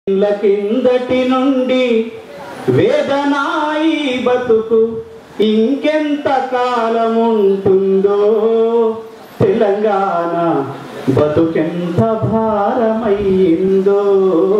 ఇళ్ళ కిందటి నుండి వేదనాయి బతుకు ఇంకెంత కాలం ఉంటుందో తెలంగాణ బతుకెంత భారమయ్యిందో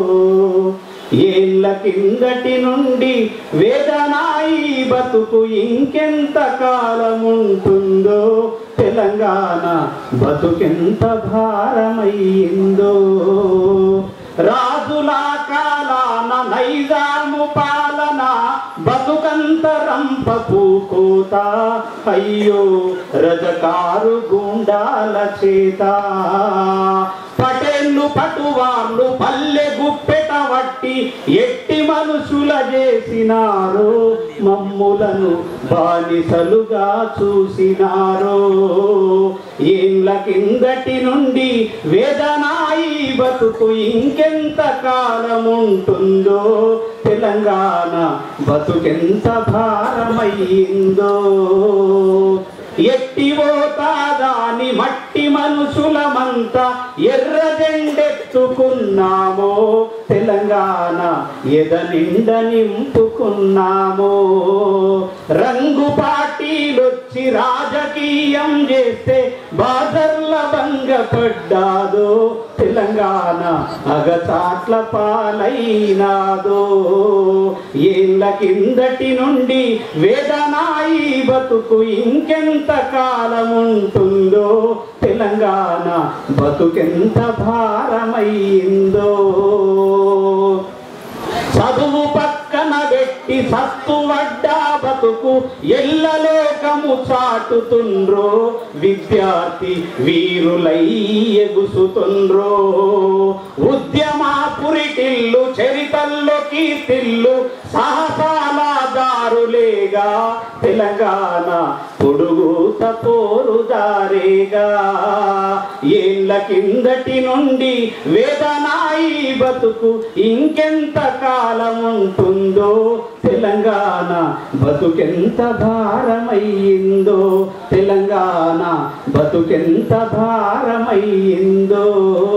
ఏళ్ళ కిందటి నుండి వేదనాయి బతుకు ఇంకెంత కాలం ఉంటుందో తెలంగాణ బతుకెంత భారమయ్యిందో రాజుల కాలాన నైజాము పాలన బతుకంతరంపపు కోత అయ్యో రజకారు గుండాల చేత పటేళ్ళు పటువాళ్ళు పల్లె గుప్పెట వట్టి ఎట్టి మనుషుల చేసినారు మమ్ములను బానిసలుగా చూసినారో ఏళ్ళ కిందటి నుండి వేదనాయి బతుకు ఇంకెంత కాలం ఉంటుందో తెలంగాణ బతుకెంత భారమయ్యిందో ఎట్టివోతాదాని మట్టి మనుషులమంతా ఎర్ర జెండెత్తుకున్నామో తెలంగాణ ఎద నిండ నింపుకున్నామో రంగు పార్టీలొచ్చి రాజకీయం చేస్తే బాదర్ల భంగపడ్డాదో తెలంగాణ అగచాట్ల పాలైనాదో ఏళ్ళ కిందటి నుండి వేదనాయి బతుకు ఇంకెంత కాలం ఉంటుందో తెలంగాణ బతుకెంత భారమయ్యిందో చదువు పక్కన పెట్టి సత్తు వడ్డా బతుకు ఎల్లలోకము చాటుతుండ్రో విద్యార్థి వీరులై ఎగుసుతుండ్రో ఉద్యమా పురిటిల్లు చరితల్లో కీర్తిల్లు సాహసాలాదారులేగా తెలంగాణ పొడుగుత పోరుదారేగా ఏళ్ళ కిందటి నుండి వేదనాయి బతుకు ఇంకెంత కాలం ఉంటుందో తెలంగాణ బతుకెంత భారమయ్యిందో తెలంగాణ బతుకెంత భారమయ్యిందో